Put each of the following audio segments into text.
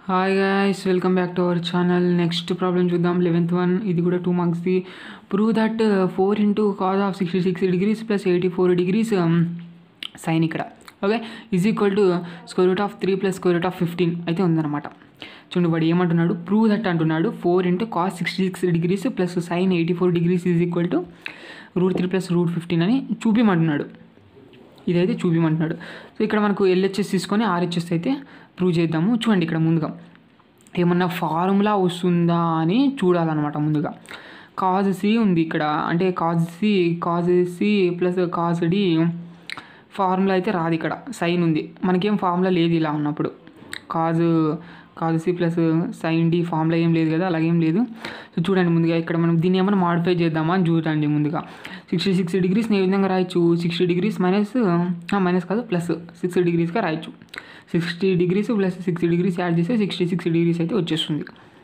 hi guys welcome back to our channel next problem చూద్దాం eleventh one ఇది కూడా two మార్క్స్ది prove that four into cos of sixty six degrees plus eighty four degrees sine ఇక్కడ okay is equal to square root of three plus square root of fifteen అయితే ఉందన్నమాట చూడండి వాడు ఏమంటున్నాడు ప్రూవ్ దట్ అంటున్నాడు four into cos sixty six degrees plus sine eighty four degrees is equal to root three plus root fifteen అని చూపిమంటున్నాడు ఇదైతే చూపిమంటున్నాడు so ఇక్కడ మనకు ఎల్హెచ్ఎస్ తీసుకొని ఆర్హెచ్ఎస్ అయితే ప్రూవ్ చేద్దాము చూడండి ఇక్కడ ముందుగా ఏమన్నా ఫార్ములా వస్తుందా అని చూడాలన్నమాట ముందుగా కాజ్ సి ఉంది ఇక్కడ అంటే cos C cos C plus cos D formula అయితే రాదు ఇక్కడ సైన్ ఉంది మనకేం ఫార్ములా లేదు ఇలా ఉన్నప్పుడు cos cos C plus sine D formula ఏం లేదు కదా అలాగేం లేదు సో చూడండి ముందుగా ఇక్కడ మనం దీన్ని ఏమైనా మాడిఫై చేద్దామా అని చూడండి ముందుగా సిక్స్టీ సిక్స్ డిగ్రీస్ని ఏ విధంగా రాయొచ్చు సిక్స్టీ డిగ్రీస్ మైనస్ మైనస్ కాదు ప్లస్ సిక్స్ డిగ్రీస్గా రాయొచ్చు sixty degrees plus sixty degrees add చేస్తే సిక్స్టీ సిక్స్ డిగ్రీస్ అయితే వచ్చేస్తుంది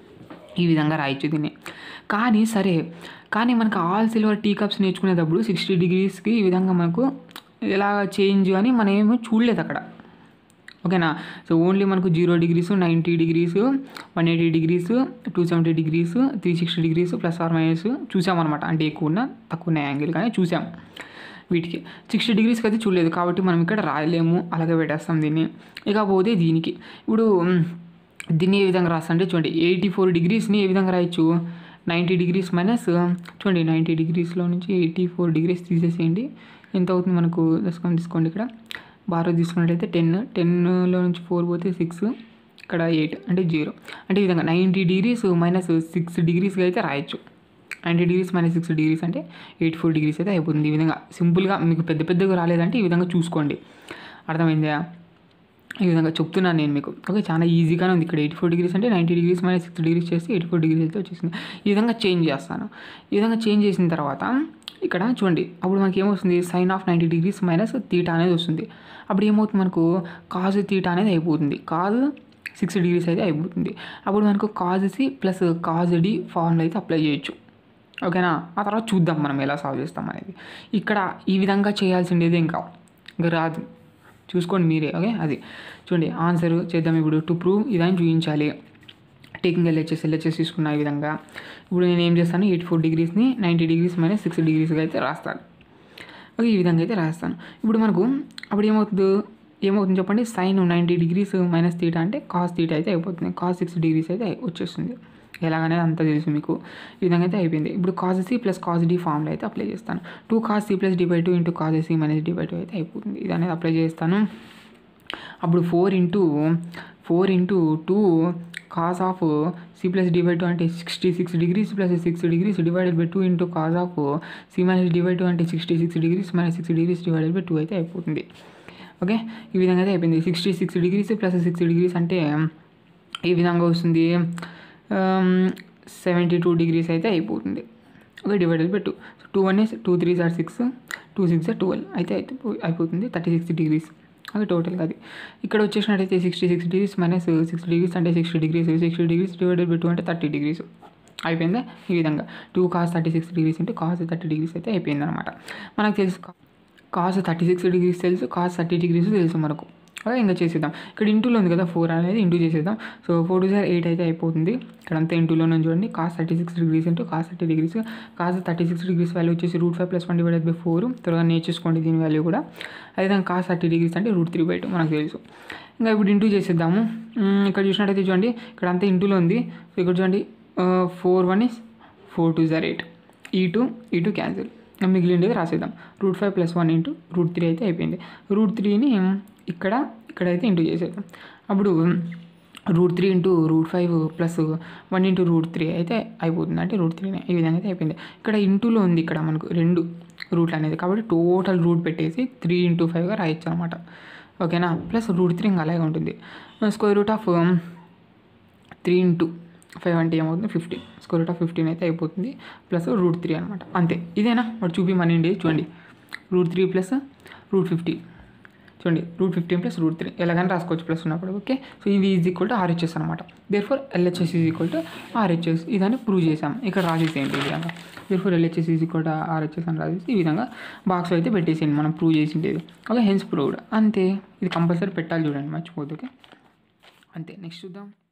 ఈ విధంగా రాయొచ్చు దీన్ని కానీ సరే కానీ మనకు ఆల్ సిల్వర్ టీ కప్స్ నేర్చుకునేటప్పుడు సిక్స్టీ డిగ్రీస్కి ఈ విధంగా మనకు ఎలా చేంజ్ అని మనం ఏమో చూడలేదు అక్కడ ఓకేనా సో ఓన్లీ మనకు zero degrees ninety degrees one eighty degrees two seventy degrees three sixty degrees plus or minus చూసామన్నమాట అంటే ఎక్కువ ఉన్న తక్కువ ఉన్న యాంగిల్ కానీ చూసాం వీటికి సిక్స్టీ డిగ్రీస్కి అయితే చూడలేదు కాబట్టి మనం ఇక్కడ రాయలేము అలాగే పెట్టేస్తాం దీన్ని ఇకపోతే దీనికి ఇప్పుడు దీన్ని ఏ విధంగా రాస్తా అంటే చూడండి ఎయిటీ ఫోర్ డిగ్రీస్ని ఏ విధంగా రాయొచ్చు నైంటీ డిగ్రీస్ మైనస్ చూడండి నైంటీ డిగ్రీస్లో నుంచి ఎయిటీ ఫోర్ డిగ్రీస్ తీసేసేయండి ఎంత అవుతుంది మనకు దశకం తీసుకోండి ఇక్కడ బారో తీసుకున్నట్టయితే టెన్ టెన్లో నుంచి ఫోర్ పోతే సిక్స్ ఇక్కడ ఎయిట్ అంటే జీరో అంటే ఈ విధంగా నైంటీ డిగ్రీస్ మైనస్ సిక్స్ డిగ్రీస్గా అయితే రాయొచ్చు ninety degrees minus six degrees అంటే ఎయిట్ ఫోర్ డిగ్రీస్ అయితే అయిపోతుంది ఈ విధంగా సింపుల్గా మీకు పెద్ద పెద్దగా రాలేదంటే ఈ విధంగా చూసుకోండి అర్థమైందా ఈ విధంగా చెప్తున్నాను నేను మీకు ఓకే చాలా ఈజీగానే ఉంది ఇక్కడ ఎయిటీ ఫోర్ డిగ్రీస్ అంటే ninety degrees minus six degrees చేస్తే ఎయిటీ ఫోర్ డిగ్రీస్ అయితే వచ్చేసింది ఈ విధంగా చేంజ్ చేస్తాను ఈ విధంగా చేంజ్ చేసిన తర్వాత ఇక్కడ చూడండి అప్పుడు మనకి ఏమొస్తుంది sine of ninety degrees minus theta అనేది వస్తుంది అప్పుడు ఏమవుతుంది మనకు కాజ్ తీటా అనేది అయిపోతుంది కాజ్ సిక్స్ డిగ్రీస్ అయితే అయిపోతుంది అప్పుడు మనకు cos C plus cos D formula అయితే అప్లై చేయొచ్చు ఓకేనా ఆ తర్వాత చూద్దాం మనం ఎలా సాల్వ్ చేస్తాం అనేది ఇక్కడ ఈ విధంగా చేయాల్సిండేది ఇంకా ఇంకా రాదు చూసుకోండి మీరే ఓకే అది చూడండి ఆన్సర్ చేద్దాం ఇప్పుడు టు ప్రూవ్ ఇదని చూపించాలి టేకింగ్ ఎల్హెచ్ఎస్ ఎల్హెచ్ఎస్ తీసుకున్న ఈ విధంగా ఇప్పుడు నేను ఏం చేస్తాను ఎయిట్ ఫోర్ డిగ్రీస్ని నైంటీ డిగ్రీస్ మైనస్ సిక్స్ డిగ్రీస్గా అయితే రాస్తాను ఓకే ఈ విధంగా అయితే రాస్తాను ఇప్పుడు మనకు అప్పుడు ఏమవుతుంది ఏమవుతుంది చెప్పండి sine ninety degrees minus theta అంటే కాస్ తీటా అయితే అయిపోతుంది కాస్ సిక్స్ డిగ్రీస్ అయితే వచ్చేస్తుంది ఎలాగనేది అంతా తెలుసు మీకు ఈ విధంగా అయితే అయిపోయింది ఇప్పుడు cos C plus cos D formula అయితే అప్లై చేస్తాను two cos C plus D by two into cos C minus D by two అయితే అయిపోతుంది ఇది అనేది అప్లై చేస్తాను అప్పుడు four into four into two cos of C plus D by two అంటే sixty six degrees plus six degrees divided by two into cos of C minus D by two అంటే sixty six degrees minus six degrees divided by two అయితే అయిపోతుంది okay ఈ విధంగా అయితే అయిపోయింది sixty six degrees plus six degrees అంటే ఈ విధంగా వస్తుంది సెవెంటీ టూ డిగ్రీస్ అయితే అయిపోతుంది okay divided by two two one two three or six two six twelve అయితే అయితే అయిపోతుంది థర్టీ సిక్స్ డిగ్రీస్ ఓకే టోటల్గా అది ఇక్కడ వచ్చేసినట్టయితే sixty six degrees minus six degrees అంటే sixty degrees sixty degrees divided by two అంటే థర్టీ డిగ్రీస్ అయిపోయిందా ఈ విధంగా two cos thirty six degrees అంటే కాస్ థర్టీ డిగ్రీస్ అయితే అయిపోయింది అనమాట మనకు తెలుసు కాస్ థర్టీ సిక్స్ డిగ్రీస్ తెలుసు కాస్ థర్టీ డిగ్రీస్ తెలుసు మనకు అదే ఇంకా చేసేద్దాం ఇక్కడ ఇంటూలో ఉంది కదా ఫోర్ అనేది ఇంటూ చేసేద్దాం so four two sir eight అయితే అయిపోతుంది ఇక్కడ అంతా ఇంటూలో నుంచి చూడండి cos thirty six degrees into cos thirty degrees cos thirty six degrees value వచ్చేసి root five plus one divided by four త్వరగా నేర్చేసుకోండి దీని వాల్యూ కూడా అదేవిధంగా కాస్ థర్టీ డిగ్రీస్ అంటే రూట్ త్రీ బై టూ మనకు తెలుసు ఇంకా ఇప్పుడు ఇంటూ చేసేద్దాము ఇక్కడ చూసినట్టయితే చూడండి ఇక్కడ అంతా ఇంటూలో ఉంది సో ఇక్కడ చూడండి four one is four two are eight ఈ టూ ఈ టూ క్యాన్సిల్ మిగిలిండేది రాసేద్దాం root five plus one into root three అయితే అయిపోయింది రూట్ త్రీని ఇక్కడ ఇక్కడైతే ఇంటూ చేసేద్దాం అప్పుడు root three into root five plus one into root three అయితే అయిపోతుంది అంటే రూట్ త్రీనే ఈ విధంగా అయితే అయిపోయింది ఇక్కడ ఇంటూలో ఉంది ఇక్కడ మనకు రెండు రూట్లు అనేది కాబట్టి టోటల్ రూట్ పెట్టేసి త్రీ ఇంటూ ఫైవ్గా రాయొచ్చు అనమాట ఓకేనా ప్లస్ రూట్ త్రీ ఇంకా అలాగే ఉంటుంది square root of three into five అంటే ఏమవుతుంది fifteen square root of fifteen అయితే అయిపోతుంది ప్లస్ రూట్ త్రీ అనమాట అంతే ఇదేనా వాడు చూపిమనండి చూడండి root three plus root fifteen చూడండి root fifteen plus root three ఎలాగైనా రాసుకోవచ్చు ప్లస్ ఉన్నప్పుడు ఓకే సో ఇది ఈజ్ ఈక్వల్ టు ఆర్హెచ్ఎస్ అనమాట therefore LHS is equal to RHS ఇదని ప్రూవ్ చేసాం ఇక్కడ రాసేసేయండి ఈ విధంగా therefore LHS is equal to RHS అని రాసేసి ఈ విధంగా బాక్స్లో అయితే పెట్టేసేయండి మనం ప్రూవ్ చేసిండేది ఓకే హెన్స్ ప్రూవ్డ్ అంతే ఇది కంపల్సరీ పెట్టాలి చూడండి మర్చిపోద్దు ఓకే అంతే నెక్స్ట్ చూద్దాం